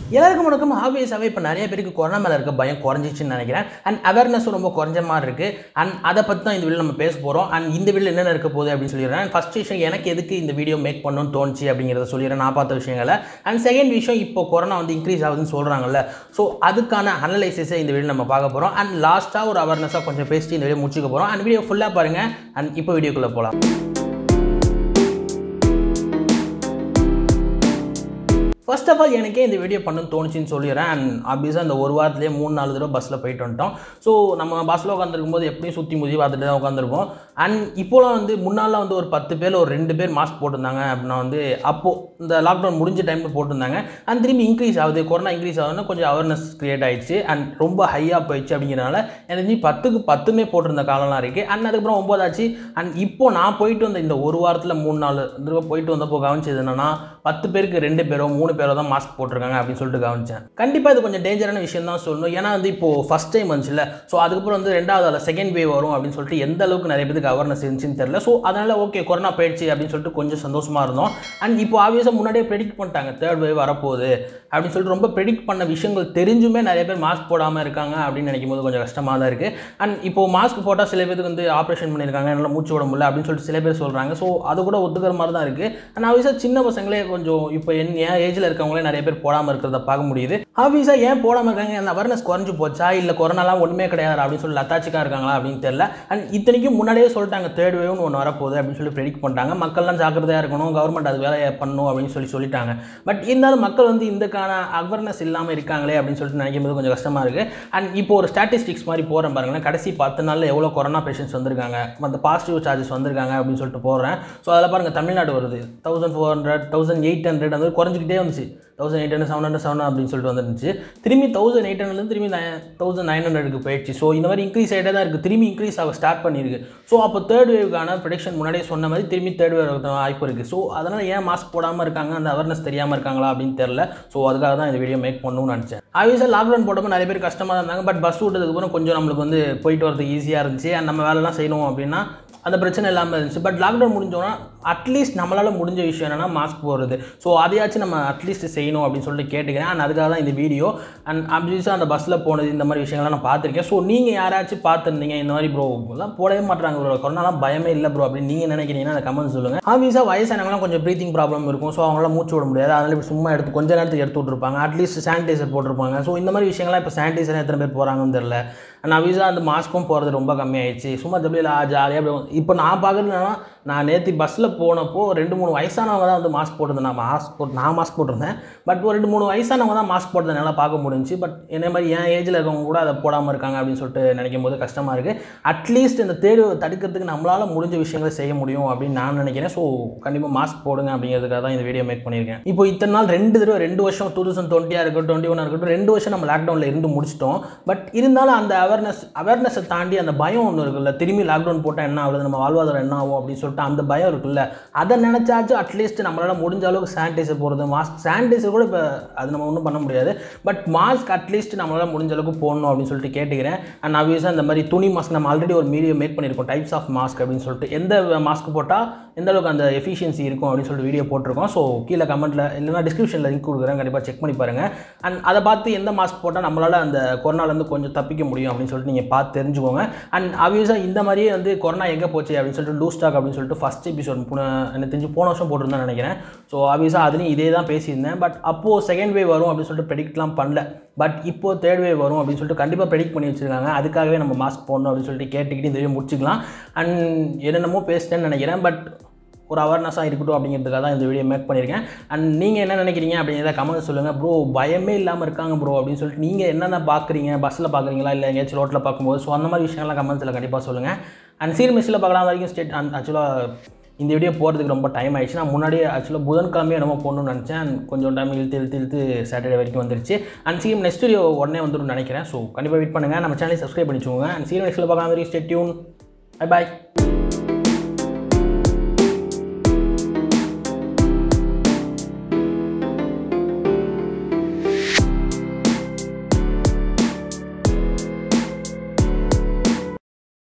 எல்லாருக்கும் வணக்கம் ஆப்வியஸாகவே இப்போ நிறைய பேருக்கு கொரோனா மேலே இருக்க பயம் குறைஞ்சிச்சுன்னு நினைக்கிறேன் அண்ட் அவேர்னஸும் ரொம்ப குறைஞ்ச மாதிரி இருக்குது அண்ட் அதை பற்றி தான் இந்த வீடியோ நம்ம பேச போகிறோம் அண்ட் இந்த வீடியோ என்னென்ன இருக்க போகுது அப்படின்னு சொல்லிடுறேன் ஃபஸ்ட் விஷயம் எனக்கு எதுக்கு இந்த வீடியோ மேக் பண்ணணும்னு தோணுச்சு அப்படிங்கிறத சொல்லிடுறேன் நான் பார்த்த விஷயங்களை அண்ட் செகண்ட் விஷயம் இப்போ கொரோனா வந்து இன்க்ரீஸ் ஆகுதுன்னு சொல்கிறாங்கல்ல ஸோ அதுக்கான அனலைசிஸை இந்த வீடியோ நம்ம பார்க்க போகிறோம் அண்ட் லாஸ்ட்டாக ஒரு அவேர்னஸாக கொஞ்சம் பேசிட்டு இந்த வீடியோ முடிச்சுக்க போகிறோம் அண்ட் வீடியோ ஃபுல்லாக பாருங்கள் அண்ட் இப்போ வீடியோக்குள்ளே போகலாம் ஃபர்ஸ்ட் ஆஃப் ஆல் எனக்கே இந்த வீடியோ பண்ணணும்னு தோணுச்சுன்னு சொல்லிடுறேன் அண்ட் ஆப்வியஸாக இந்த ஒரு வாரத்துலேயே மூணு நாலு தடவை பஸ்ஸில் போயிட்டு வந்துட்டோம் ஸோ நம்ம பஸ்ஸில் உட்காந்துருக்கும் போது எப்படியும் சுற்றி முதி பார்த்துட்டு தான் உட்காந்துருப்போம் அண்ட் இப்போலாம் வந்து முன்னால் வந்து ஒரு பத்து பேர் ஒரு ரெண்டு பேர் மாஸ்க் போட்டிருந்தாங்க அப்படின்னா வந்து அப்போது இந்த லாக்டவுன் முடிஞ்ச டைமில் போட்டிருந்தாங்க அண்ட் திரும்பி இன்க்ரீஸ் ஆகுது கொரோனா இன்க்ரீஸ் ஆகுதுன்னா கொஞ்சம் அவேர்னஸ் க்ரியேட் ஆயிடுச்சு அண்ட் ரொம்ப ஹையாக போயிடுச்சு அப்படிங்கிறனால எனக்கு தெரிஞ்சு பத்துக்கு பத்துமே போட்டிருந்த காலம்லாம் இருக்குது அண்ட் அதுக்கப்புறம் ஒம்பதாச்சு அண்ட் இப்போ நான் போயிட்டு வந்த இந்த ஒரு வாரத்தில் மூணு நாலு தடவை போயிட்டு வந்தப்போ கவனிச்சது என்னன்னா பத்து பேருக்கு ரெண்டு பேரோ மூணு பேரோ தான் மாஸ்க் போட்டிருக்காங்க அப்படின்னு சொல்லிட்டு கவனிச்சேன் கண்டிப்பாக இது கொஞ்சம் டேஞ்சரான விஷயம் தான் சொல்லணும் ஏன்னா வந்து இப்போது ஃபஸ்ட் டைம் வந்துச்சுல ஸோ அதுக்கப்புறம் வந்து ரெண்டாவது அதில் செகண்ட் வேவ் வரும் அப்படின்னு சொல்லிட்டு எந்த அளவுக்கு நிறைய பேருக்கு அவேர்னஸ் இருந்துச்சுன்னு தெரியல ஸோ அதனால் ஓகே கொரோனா போயிடுச்சு அப்படின்னு சொல்லிட்டு கொஞ்சம் சந்தோஷமாக இருந்தோம் அண்ட் இப்போ ஆப்வியஸாக முன்னாடியே ப்ரெடிக்ட் பண்ணிட்டாங்க தேர்ட் வேவ் வரப்போகுது அப்படின்னு சொல்லிட்டு ரொம்ப ப்ரெடிக்ட் பண்ண விஷயங்கள் தெரிஞ்சுமே நிறைய பேர் மாஸ்க் போடாமல் இருக்காங்க அப்படின்னு நினைக்கும் போது கொஞ்சம் கஷ்டமாக தான் இருக்குது அண்ட் இப்போ மாஸ்க் போட்டால் சில பேருக்கு வந்து ஆப்ரேஷன் பண்ணியிருக்காங்க என்னால் மூச்சு விட முடியல அப்படின்னு சொல்லிட்டு சில பேர் சொல்கிறாங்க ஸோ அது கூட ஒத்துக்கிற மாதிரி தான் இருக்குது அண்ட் ஆப்வியஸாக சின்ன பசங்களே கொஞ்சம் இப்போ என் என் ஏஜில் இருக்கவங்களே நிறைய பேர் போடாமல் இருக்கிறத பார்க்க முடியுது ஆப்வியஸாக ஏன் போடாமல் இருக்காங்க அந்த அவேர்னஸ் குறைஞ்சு போச்சா இல்லை கொரோனாலாம் ஒன்றுமே கிடையாது அப்படின்னு சொல்லி லத்தாச்சிக்காக இருக்காங்களா அப்படின்னு தெரியல அண்ட் இத்தனைக்கும் முன்னாடியே சொல்லிட்டாங்க தேர்ட் வேவ்னு ஒன்று வரப்போகுது அப்படின்னு சொல்லி ப்ரெடிக்ட் பண்ணிட்டாங்க மக்கள்லாம் ஜாக்கிரதையாக இருக்கணும் கவர்மெண்ட் அது வேலையை பண்ணணும் அப்படின்னு சொல்லி சொல்லிட்டாங்க பட் இருந்தாலும் மக்கள் வந்து இதுக்கான அவேர்னஸ் இல்லாமல் இருக்காங்களே அப்படின்னு சொல்லிட்டு நினைக்கும் போது கொஞ்சம் கஷ்டமாக இருக்குது அண்ட் இப்போ ஒரு ஸ்டாட்டிஸ்டிக்ஸ் மாதிரி போகிறேன் பாருங்களேன் கடைசி பத்து நாளில் எவ்வளோ கொரோனா பேஷண்ட்ஸ் வந்திருக்காங்க மற்ற பாசிட்டிவ் சார்ஜஸ் வந்திருக்காங்க அப்படின்னு சொல்லிட்டு போடுறேன் ஸோ அதில் பாருங்கள் தமிழ்நாடு வருது thousand four hundred thousand eight hundred அந்த குறைஞ்சிக்கிட்டே வந்துச்சு thousand eight hundred seven hundred seven அப்படின்னு சொல்லிட்டு வந்துருந்துச்சு திரும்பி தௌசண்ட் எயிட் ஹண்ட்ரட்லேருந்து திரும்பி தௌசண்ட் நைன் ஹண்ட்ரடுக்கு போயிடுச்சு ஸோ இந்த மாதிரி இன்க்ரீஸ் ஆகிட்டே தான் இருக்குது திரும்பி இன்க்ரீஸ் ஆக ஸ்டார்ட் பண்ணியிருக்கு ஸோ அப்போ தேர்ட் வேவ்க்கான ப்ரொடக்ஷன் முன்னாடியே சொன்ன மாதிரி திரும்பி தேர்ட் வேவ் வாய்ப்பு இருக்குது ஸோ அதனால் ஏன் மாஸ்க் போடாமல் இருக்காங்க அந்த அவேர்னஸ் தெரியாமல் இருக்காங்களா அப்படின்னு தெரில ஸோ அதுக்காக தான் இந்த வீடியோ மேக் பண்ணணும்னு நினச்சேன் ஆப்வியஸாக லாக்டவுன் போட்டப்போ நிறைய பேர் கஷ்டமாக தான் இருந்தாங்க பட் பஸ் விட்டதுக்கு அப்புறம் கொஞ்சம் நம்மளுக்கு வந்து போயிட்டு வரதுக்கு ஈஸியாக இருந்துச்சு அண்ட் நம்ம வேலைலாம் செய்யணும் அப்படின்னா அந்த பிரச்சனை இல்லாமல் இருந்துச்சு பட் லாக்டவுன் முடிஞ்சோன்னா அட்லீஸ்ட் நம்மளால் முடிஞ்ச விஷயம் என்னென்னா மாஸ்க் போடுறது ஸோ அதையாச்சும் நம்ம அட்லீஸ்ட் செய்யணும் அப்படின்னு சொல்லிட்டு கேட்டுக்கிறேன் அண்ட் அதுக்காக தான் இந்த வீடியோ அண்ட் ஆப்வியஸாக அந்த பஸ்ஸில் போனது இந்த மாதிரி விஷயங்கள்லாம் நான் பார்த்துருக்கேன் ஸோ நீங்கள் யாராச்சும் பார்த்துருந்தீங்க இந்த மாதிரி ப்ரோ எல்லாம் போடவே மாட்டாங்க ப்ரோ கொரோனாலாம் பயமே இல்லை ப்ரோ அப்படின்னு நீங்கள் நினைக்கிறீங்கன்னா அந்த கமெண்ட் சொல்லுங்கள் ஆப்வியஸாக வயசானவங்களாம் கொஞ்சம் ப்ரீத்திங் ப்ராப்ளம் இருக்கும் ஸோ அவங்களால மூச்சு விட முடியாது அதனால் இப்படி சும்மா எடுத்து கொஞ்ச நேரத்துக்கு எடுத்து விட்ருப்பாங்க அட்லீஸ்ட் சானிடைசர் போட்டிருப்பாங்க ஸோ இந்த மாதிரி விஷயங்கள்லாம் இப்போ சானிடைசர் எத்தனை பேர் போகிறாங்கன்னு தெரில அண்ட் அவிஸாக அந்த மாஸ்க்கும் போகிறது ரொம்ப கம்மியாயிடுச்சு சும்மா தப்பியில் ஜாலியாக இப்போ நான் பார்க்குறதுனா நான் நேற்று பஸ்ஸில் போனப்போ ரெண்டு மூணு வயசானவங்க தான் வந்து மாஸ்க் போட்டிருந்தேன் நான் மாஸ்க் போட்டு நான் மாஸ்க் போட்டிருந்தேன் பட் ஒரு ரெண்டு மூணு வயசானவங்க தான் மாஸ்க் போட்டதை நல்லா பார்க்க முடிஞ்சு பட் என்ன மாதிரி என் ஏஜில் இருக்கவங்க கூட அதை போடாமல் இருக்காங்க அப்படின்னு சொல்லிட்டு நினைக்கும் போது கஷ்டமாக இருக்குது அட்லீஸ்ட் இந்த தேர்வு தடுக்கிறதுக்கு நம்மளால் முடிஞ்ச விஷயங்களை செய்ய முடியும் அப்படின்னு நான் நினைக்கிறேன் ஸோ கண்டிப்பாக மாஸ்க் போடுங்க அப்படிங்கிறதுக்காக தான் இந்த வீடியோ மேக் பண்ணியிருக்கேன் இப்போ இத்தனை நாள் ரெண்டு தடவை ரெண்டு வருஷம் டூ தௌசண்ட் டுவெண்ட்டியாக இருக்கட்டும் டுவெண்ட்டி ஒன்னாக இருக்கட்டும் ரெண்டு வருஷம் நம்ம லாக்டவுனில் இருந்து முடிச்சிட்டோம் பட் இருந்தாலும் அந்த அவேர்னஸ் அவேர்னஸை தாண்டி அந்த பயம் ஒன்று இருக்குல்ல திரும்பி லாக்டவுன் போட்டால் என்ன ஆகுது நம்ம வாழ்வாதாரம் என்ன ஆகும் அப்படின்னு சொல்லிட்டு அந்த பயம் இருக்குல்ல அதை நினச்சாச்சும் அட்லீஸ்ட் நம்மளால் முடிஞ்ச அளவுக்கு சானிடைசர் போடுறது மாஸ்க் சானிடைசர் கூட இப்போ அது நம்ம ஒன்றும் பண்ண முடியாது பட் மாஸ்க் அட்லீஸ்ட் நம்மளால் முடிஞ்ச அளவுக்கு போடணும் அப்படின்னு சொல்லிட்டு கேட்டுக்கிறேன் அண்ட் ஆப்வியஸாக இந்த மாதிரி துணி மாஸ்க் நம்ம ஆல்ரெடி ஒரு மீடியோ மேக் பண்ணியிருக்கோம் டைப்ஸ் ஆஃப் மாஸ்க் அப்படின்னு சொல்லிட்டு எந்த மாஸ்க் போட்டால் எந்த அளவுக்கு அந்த எஃபிஷியன்சி இருக்கும் அப்படின்னு சொல்லிட்டு வீடியோ போட்டிருக்கோம் ஸோ கீழே கமெண்ட்டில் இல்லைனா டிஸ்கிரிப்ஷனில் லிங்க் கொடுக்குறேன் கண்டிப்பாக செக் பண்ணி பாருங்கள் அண்ட் அதை பார்த்து எந்த மாஸ்க் போட்டால் நம்மளால் அந்த கொரோனாலேருந்து கொஞ்சம் தப்பிக்க முடியும் அப்படின்னு சொல்லிட்டு நீங்கள் பார்த்து தெரிஞ்சுக்கோங்க அண்ட் ஆப்வியஸாக இந்த மாதிரியே வந்து கொரோனா எங்கே போச்சு அப்படின்னு சொல்லிட்டு லூ ஸ்டாக் அப்படின்னு சொல்லிட்டு ஃபஸ்ட் எபிசோட் எனக்கு தெரிஞ்சு போன வருஷம் போட்டிருந்தேன் நினைக்கிறேன் ஸோ ஆப்வியஸாக அதுலேயும் இதே தான் பேசியிருந்தேன் பட் அப்போது செகண்ட் வேவ் வரும் அப்படின்னு சொல்லிட்டு ப்ரெடிக்ட்லாம் பண்ணல பட் இப்போ தேர்ட் வேவ் வரும் அப்படின்னு சொல்லிட்டு கண்டிப்பாக ப்ரெடிக்ட் பண்ணி வச்சுருக்காங்க அதுக்காகவே நம்ம மாஸ்க் போடணும் அப்படின்னு சொல்லிட்டு கேட்டுக்கிட்டு இந்த வீடியோ முடிச்சுக்கலாம் அண்ட் என்னென்னமோ பேசிட்டேன்னு நினைக்கிறேன் பட் ஒரு அவேர்னஸாக இருக்கட்டும் அப்படிங்கிறதுக்காக தான் இந்த வீடியோ மேக் பண்ணியிருக்கேன் அண்ட் நீங்கள் என்ன நினைக்கிறீங்க அப்படிங்கிறத கமெண்ட் சொல்லுங்கள் ப்ரோ பயமே இல்லாமல் இருக்காங்க ப்ரோ அப்படின்னு சொல்லிட்டு நீங்கள் என்னென்ன பார்க்குறீங்க பஸ்ஸில் பார்க்குறீங்களா இல்லை எங்கேயாச்சும் ரோட்டில் பார்க்கும்போது ஸோ அந்த மாதிரி விஷயங்கள்லாம் கமெண்ட்ஸில் கண்டிப்பாக சொல்லுங்கள் அண்ட் சீர் மிஸ்ஸில் பார்க்கலாம் வரைக்கும் ஸ்டேட் அண்ட் ஆக்சுவலாக இந்த வீடியோ போகிறதுக்கு ரொம்ப டைம் ஆயிடுச்சு நான் முன்னாடியே ஆக்சுவலாக புதன்கிழமையே என்னமோ போகணும்னு நினச்சேன் and கொஞ்சம் டைம் இழுத்து இழுத்து இழுத்து சாட்டர்டே வரைக்கும் வந்துருச்சு அண்ட் சீம் நெக்ஸ்ட் வீடியோ உடனே வந்துடும் நினைக்கிறேன் ஸோ கண்டிப்பாக வெயிட் பண்ணுங்கள் நம்ம சேனலை சப்ஸ்கிரைப் பண்ணிச்சுக்கோங்க அண்ட் சீம் நெக்ஸ்ட்டில் பார்க்கலாம் வரைக்கும் ஸ்டேட் டியூன் பை பாய்